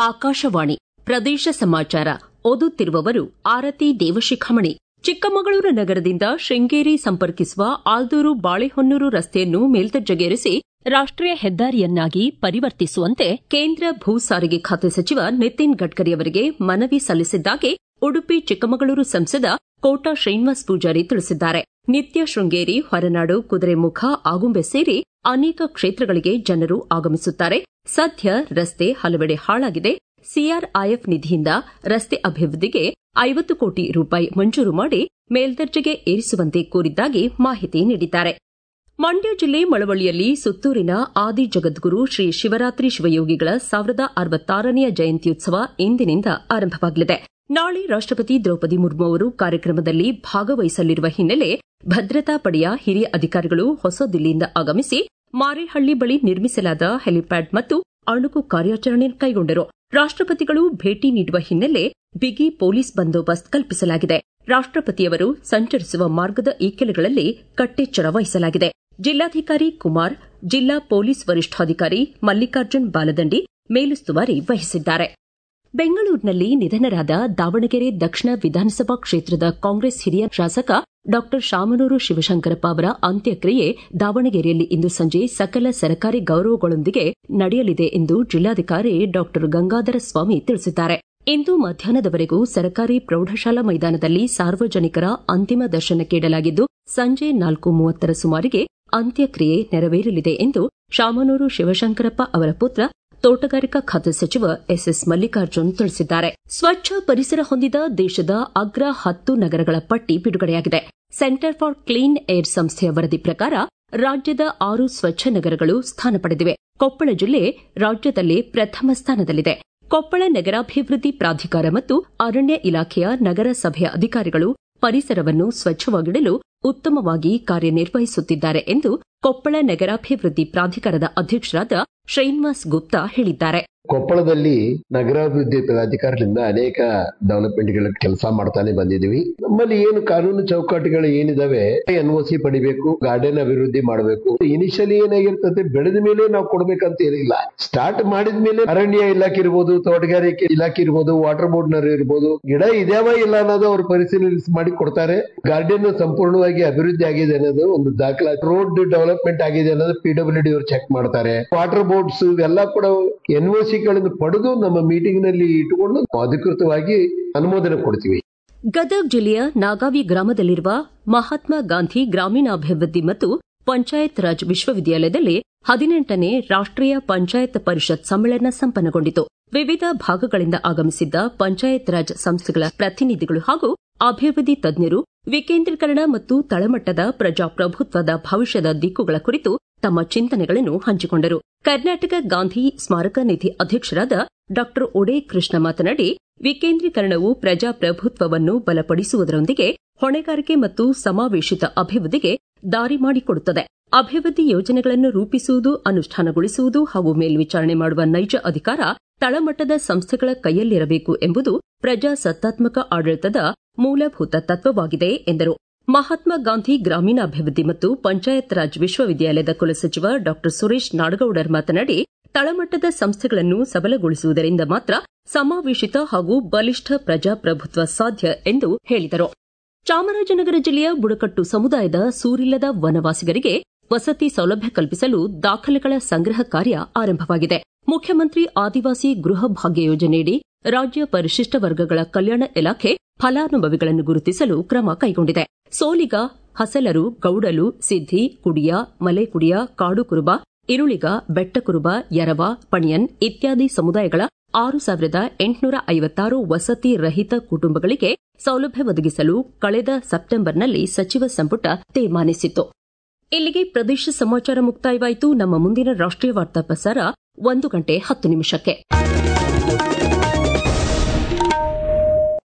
ಆಕಾಶವಾಣಿ ಪ್ರದೇಶ ಸಮಾಚಾರ ಓದುತ್ತಿರುವವರು ಆರತಿ ದೇವಶಿಖಾಮಣಿ ಚಿಕ್ಕಮಗಳೂರು ನಗರದಿಂದ ಶೃಂಗೇರಿ ಸಂಪರ್ಕಿಸುವ ಆಲ್ದೂರು ಬಾಳೆಹೊನ್ನೂರು ರಸ್ತೆಯನ್ನು ಮೇಲ್ದರ್ಜೆಗೇರಿಸಿ ರಾಷ್ಟೀಯ ಹೆದ್ದಾರಿಯನ್ನಾಗಿ ಪರಿವರ್ತಿಸುವಂತೆ ಕೇಂದ್ರ ಭೂ ಸಾರಿಗೆ ಖಾತೆ ಸಚಿವ ನಿತಿನ್ ಗಡ್ಕರಿ ಅವರಿಗೆ ಮನವಿ ಸಲ್ಲಿಸಿದ್ದಾಗಿ ಉಡುಪಿ ಚಿಕ್ಕಮಗಳೂರು ಸಂಸದ ಕೋಟಾ ಶ್ರೀನಿವಾಸ್ ಪೂಜಾರಿ ತಿಳಿಸಿದ್ದಾರೆ ನಿತ್ಯ ಶೃಂಗೇರಿ ಹೊರನಾಡು ಕುದುರೆಮುಖ ಆಗುಂಬೆ ಸೇರಿ ಅನೇಕ ಕ್ಷೇತ್ರಗಳಿಗೆ ಜನರು ಆಗಮಿಸುತ್ತಾರೆ ಸದ್ಯ ರಸ್ತೆ ಹಲವೆಡೆ ಹಾಳಾಗಿದೆ ಸಿಆರ್ಐಎಫ್ ನಿಧಿಯಿಂದ ರಸ್ತೆ ಅಭಿವೃದ್ಧಿಗೆ ಐವತ್ತು ಕೋಟಿ ರೂಪಾಯಿ ಮಂಜೂರು ಮಾಡಿ ಮೇಲ್ದರ್ಜೆಗೆ ಏರಿಸುವಂತೆ ಕೋರಿದ್ದಾಗಿ ಮಾಹಿತಿ ನೀಡಿದ್ದಾರೆ ಮಂಡ್ಯ ಜಿಲ್ಲೆ ಮಳವಳ್ಳಿಯಲ್ಲಿ ಸುತ್ತೂರಿನ ಆದಿ ಜಗದ್ಗುರು ಶ್ರೀ ಶಿವರಾತ್ರಿ ಶಿವಯೋಗಿಗಳ ಸಾವಿರದ ಅರವತ್ತಾರನೆಯ ಜಯಂತ್ಯುತ್ಸವ ಇಂದಿನಿಂದ ಆರಂಭವಾಗಲಿದೆ ನಾಳೆ ರಾಷ್ಟಪತಿ ದ್ರೌಪದಿ ಮುರ್ಮು ಅವರು ಕಾರ್ಯಕ್ರಮದಲ್ಲಿ ಭಾಗವಹಿಸಲಿರುವ ಹಿನ್ನೆಲೆ ಭದ್ರತಾ ಪಡೆಯ ಹಿರಿಯ ಅಧಿಕಾರಿಗಳು ಹೊಸದಿಲ್ಲಿಯಿಂದ ಆಗಮಿಸಿ ಮಾರೇಹಳ್ಳಿ ಬಳಿ ನಿರ್ಮಿಸಲಾದ ಹೆಲಿಪ್ಯಾಡ್ ಮತ್ತು ಅಣುಕು ಕಾರ್ಯಾಚರಣೆ ಕೈಗೊಂಡರು ರಾಷ್ಟಪತಿಗಳು ಭೇಟಿ ನೀಡುವ ಹಿನ್ನೆಲೆ ಬಿಗಿ ಪೊಲೀಸ್ ಬಂದೋಬಸ್ತ್ ಕಲ್ಪಿಸಲಾಗಿದೆ ರಾಷ್ಟಪತಿಯವರು ಸಂಚರಿಸುವ ಮಾರ್ಗದ ಈಕೆಲೆಗಳಲ್ಲಿ ಕಟ್ಟೆಚ್ಚರ ವಹಿಸಲಾಗಿದೆ ಜಿಲ್ಲಾಧಿಕಾರಿ ಕುಮಾರ್ ಜಿಲ್ಲಾ ಪೊಲೀಸ್ ವರಿಷ್ಠಾಧಿಕಾರಿ ಮಲ್ಲಿಕಾರ್ಜುನ್ ಬಾಲದಂಡಿ ಮೇಲುಸ್ತುವಾರಿ ವಹಿಸಿದ್ದಾರೆ ಬೆಂಗಳೂರಿನಲ್ಲಿ ನಿಧನರಾದ ದಾವಣಗೆರೆ ದಕ್ಷಿಣ ವಿಧಾನಸಭಾ ಕ್ಷೇತ್ರದ ಕಾಂಗ್ರೆಸ್ ಹಿರಿಯ ಶಾಸಕ ಡಾ ಶಾಮನೂರು ಶಿವಶಂಕರಪ್ಪ ಅವರ ಅಂತ್ಯಕ್ರಿಯೆ ದಾವಣಗೆರೆಯಲ್ಲಿ ಇಂದು ಸಂಜೆ ಸಕಲ ಸರ್ಕಾರಿ ಗೌರವಗಳೊಂದಿಗೆ ನಡೆಯಲಿದೆ ಎಂದು ಜಿಲ್ಲಾಧಿಕಾರಿ ಡಾ ಗಂಗಾಧರ ಸ್ವಾಮಿ ತಿಳಿಸಿದ್ದಾರೆ ಇಂದು ಮಧ್ಯಾಹ್ನದವರೆಗೂ ಸರ್ಕಾರಿ ಪ್ರೌಢಶಾಲಾ ಮೈದಾನದಲ್ಲಿ ಸಾರ್ವಜನಿಕರ ಅಂತಿಮ ದರ್ಶನಕ್ಕೆ ಇಡಲಾಗಿದ್ದು ಸಂಜೆ ನಾಲ್ಕು ಮೂವತ್ತರ ಸುಮಾರಿಗೆ ಅಂತ್ಯಕ್ರಿಯೆ ನೆರವೇರಲಿದೆ ಎಂದು ಶಾಮನೂರು ಶಿವಶಂಕರಪ್ಪ ಅವರ ಪುತ್ರ ತೋಟಗಾರಿಕಾ ಖಾತೆ ಸಚಿವ ಎಸ್ಎಸ್ ಮಲ್ಲಿಕಾರ್ಜುನ್ ತಿಳಿಸಿದ್ದಾರೆ ಸ್ವಚ್ಛ ಪರಿಸರ ಹೊಂದಿದ ದೇಶದ ಅಗ್ರ ಹತ್ತು ನಗರಗಳ ಪಟ್ಟಿ ಬಿಡುಗಡೆಯಾಗಿದೆ ಸೆಂಟರ್ ಫಾರ್ ಕ್ಲೀನ್ ಏರ್ ಸಂಸ್ಥೆಯ ವರದಿ ಪ್ರಕಾರ ರಾಜ್ಯದ ಆರು ಸ್ವಚ್ಛ ನಗರಗಳು ಸ್ಥಾನ ಪಡೆದಿವೆ ಕೊಪ್ಪಳ ಜಿಲ್ಲೆ ರಾಜ್ಯದಲ್ಲೇ ಪ್ರಥಮ ಸ್ಥಾನದಲ್ಲಿದೆ ಕೊಪ್ಪಳ ನಗರಾಭಿವೃದ್ಧಿ ಪ್ರಾಧಿಕಾರ ಮತ್ತು ಅರಣ್ಯ ಇಲಾಖೆಯ ನಗರಸಭೆಯ ಅಧಿಕಾರಿಗಳು ಪರಿಸರವನ್ನು ಸ್ವಚ್ಛವಾಗಿಡಲು ಉತ್ತಮವಾಗಿ ಕಾರ್ಯನಿರ್ವಹಿಸುತ್ತಿದ್ದಾರೆ ಎಂದು ಕೊಪ್ಪಳ ನಗರಾಭಿವೃದ್ಧಿ ಪ್ರಾಧಿಕಾರದ ಅಧ್ಯಕ್ಷರಾದ ಶ್ರೀನಿವಾಸ್ ಗುಪ್ತಾ ಹೇಳಿದ್ದಾರೆ ಕೊಪ್ಪಳದಲ್ಲಿ ನಗರಾಭಿವೃದ್ಧಿ ಪ್ರಾಧಿಕಾರದಿಂದ ಅನೇಕ ಡೆವಲಪ್ಮೆಂಟ್ಗಳ ಕೆಲಸ ಮಾಡ್ತಾನೆ ಬಂದಿದೀವಿ ನಮ್ಮಲ್ಲಿ ಏನು ಕಾನೂನು ಚೌಕಟ್ಟುಗಳು ಏನಿದಾವೆ ಎನ್ ಒ ಸಿ ಪಡಿಬೇಕು ಗಾರ್ಡನ್ ಅಭಿವೃದ್ಧಿ ಮಾಡಬೇಕು ಇನಿಷಿಯಲಿ ಏನಾಗಿರ್ತದೆ ಬೆಳೆದ ಮೇಲೆ ನಾವು ಕೊಡ್ಬೇಕಂತ ಏನಿಲ್ಲ ಸ್ಟಾರ್ಟ್ ಮಾಡಿದ ಮೇಲೆ ಅರಣ್ಯ ಇಲಾಖೆ ಇರ್ಬೋದು ತೋಟಗಾರಿಕೆ ಇಲಾಖೆ ಇರ್ಬೋದು ವಾಟರ್ ಬೋರ್ಡ್ ನವರು ಇರ್ಬೋದು ಗಿಡ ಇದಾವ ಇಲ್ಲ ಅನ್ನೋದು ಅವರು ಪರಿಶೀಲನೆ ಮಾಡಿ ಕೊಡ್ತಾರೆ ಗಾರ್ಡನ್ ಸಂಪೂರ್ಣವಾಗಿ ಅಭಿವೃದ್ಧಿ ಆಗಿದೆ ಅನ್ನೋದು ಒಂದು ದಾಖಲಾತಿ ರೋಡ್ ಡೆವಲಪ್ಮೆಂಟ್ ಆಗಿದೆ ಅನ್ನೋದು ಪಿ ಡಬ್ಲ್ಯೂ ಡಿ ಅವರು ಚೆಕ್ ಮಾಡ್ತಾರೆ ವಾಟರ್ ಬೋರ್ಡ್ಸ್ ಇವೆಲ್ಲ ಕೂಡ ಎನ್ ಒ ಗಳನ್ನು ಪಡೆದು ನಮ್ಮ ಮೀಟಿಂಗ್ ನಲ್ಲಿ ಇಟ್ಟುಕೊಂಡು ಅಧಿಕೃತವಾಗಿ ಅನುಮೋದನೆ ಕೊಡ್ತೀವಿ ಗದಗ ಜಿಲ್ಲೆಯ ನಾಗಾವಿ ಗ್ರಾಮದಲ್ಲಿರುವ ಮಹಾತ್ಮ ಗಾಂಧಿ ಗ್ರಾಮೀಣಾಭಿವೃದ್ಧಿ ಮತ್ತು ಪಂಚಾಯತ್ ರಾಜ್ ವಿಶ್ವವಿದ್ಯಾಲಯದಲ್ಲಿ ಹದಿನೆಂಟನೇ ರಾಷ್ಟೀಯ ಪಂಚಾಯತ್ ಪರಿಷತ್ ಸಮ್ಮೇಳನ ಸಂಪನ್ನಗೊಂಡಿತು ವಿವಿಧ ಭಾಗಗಳಿಂದ ಆಗಮಿಸಿದ್ದ ಪಂಚಾಯತ್ ರಾಜ್ ಸಂಸ್ಥೆಗಳ ಪ್ರತಿನಿಧಿಗಳು ಹಾಗೂ ಅಭಿವೃದ್ಧಿ ತಜ್ಞರು ವಿಕೇಂದ್ರೀಕರಣ ಮತ್ತು ತಳಮಟ್ಟದ ಪ್ರಜಾಪ್ರಭುತ್ವದ ಭವಿಷ್ಯದ ದಿಕ್ಕುಗಳ ಕುರಿತು ತಮ್ಮ ಚಿಂತನೆಗಳನ್ನು ಹಂಚಿಕೊಂಡರು ಕರ್ನಾಟಕ ಗಾಂಧಿ ಸ್ಮಾರಕ ನಿಧಿ ಅಧ್ಯಕ್ಷರಾದ ಡಾ ಒಡೆ ಕೃಷ್ಣ ಮಾತನಾಡಿ ವಿಕೇಂದ್ರೀಕರಣವು ಪ್ರಜಾಪ್ರಭುತ್ವವನ್ನು ಬಲಪಡಿಸುವುದರೊಂದಿಗೆ ಹೊಣೆಗಾರಿಕೆ ಮತ್ತು ಸಮಾವೇಶಿತ ಅಭಿವೃದ್ಧಿಗೆ ದಾರಿ ಮಾಡಿಕೊಡುತ್ತದೆ ಅಭಿವೃದ್ಧಿ ಯೋಜನೆಗಳನ್ನು ರೂಪಿಸುವುದು ಅನುಷ್ಠಾನಗೊಳಿಸುವುದು ಹಾಗೂ ಮೇಲ್ವಿಚಾರಣೆ ಮಾಡುವ ನೈಜ ಅಧಿಕಾರ ತಳಮಟ್ಟದ ಸಂಸ್ಥೆಗಳ ಕೈಯಲ್ಲಿರಬೇಕು ಎಂಬುದು ಪ್ರಜಾಸತ್ತಾತ್ಮಕ ಆಡಳಿತದ ಮೂಲಭೂತ ತತ್ವವಾಗಿದೆ ಎಂದರು ಮಹಾತ್ಮ ಗಾಂಧಿ ಗ್ರಾಮೀಣಾಭಿವೃದ್ಧಿ ಮತ್ತು ಪಂಚಾಯತ್ ರಾಜ್ ವಿಶ್ವವಿದ್ಯಾಲಯದ ಕುಲಸಚಿವ ಡಾ ಸುರೇಶ್ ನಾಡಗೌಡರ್ ಮಾತನಾಡಿ ತಳಮಟ್ಟದ ಸಂಸ್ಥೆಗಳನ್ನು ಸಬಲಗೊಳಿಸುವುದರಿಂದ ಮಾತ್ರ ಸಮಾವೇಶಿತ ಹಾಗೂ ಬಲಿಷ್ಠ ಪ್ರಜಾಪ್ರಭುತ್ವ ಸಾಧ್ಯ ಎಂದು ಹೇಳಿದರು ಚಾಮರಾಜನಗರ ಜಿಲ್ಲೆಯ ಬುಡಕಟ್ಟು ಸಮುದಾಯದ ಸೂರಿಲ್ಲದ ವನವಾಸಿಗರಿಗೆ ವಸತಿ ಸೌಲಭ್ಯ ಕಲ್ಪಿಸಲು ದಾಖಲೆಗಳ ಸಂಗ್ರಹ ಕಾರ್ಯ ಆರಂಭವಾಗಿದೆ ಮುಖ್ಯಮಂತ್ರಿ ಆದಿವಾಸಿ ಗೃಹ ಭಾಗ್ಯ ಯೋಜನೆಯಡಿ ರಾಜ್ಯ ಪರಿಶಿಷ್ಟ ವರ್ಗಗಳ ಕಲ್ಯಾಣ ಇಲಾಖೆ ಫಲಾನುಭವಿಗಳನ್ನು ಗುರುತಿಸಲು ಕ್ರಮ ಕೈಗೊಂಡಿದೆ ಸೋಲಿಗ ಹಸಲರು ಗೌಡಲು ಸಿದ್ದಿ ಕುಡಿಯ ಮಲೆಕುಡಿಯ ಕಾಡು ಕುರುಬ ಇರುಳಿಗ ಬೆಟ್ಟಕುರುಬ ಯರವ ಪಣಿಯನ್ ಇತ್ಯಾದಿ ಸಮುದಾಯಗಳ ಆರು ಸಾವಿರದ ಎಂಟುನೂರ ಐವತ್ತಾರು ವಸತಿ ರಹಿತ ಕುಟುಂಬಗಳಿಗೆ ಸೌಲಭ್ಯ ಒದಗಿಸಲು ಕಳೆದ ಸೆಪ್ಟೆಂಬರ್ನಲ್ಲಿ ಸಚಿವ ಸಂಪುಟ ತೀರ್ಮಾನಿಸಿತ್ತು ಇಲ್ಲಿಗೆ ಪ್ರದೇಶ ಸಮಾಚಾರ ಮುಕ್ತಾಯವಾಯಿತು ನಮ್ಮ ಮುಂದಿನ ರಾಷ್ಟೀಯ ವಾರ್ತಾ ಪ್ರಸಾರ ಒಂದು ಗಂಟೆ ಹತ್ತು ನಿಮಿಷಕ್ಕೆ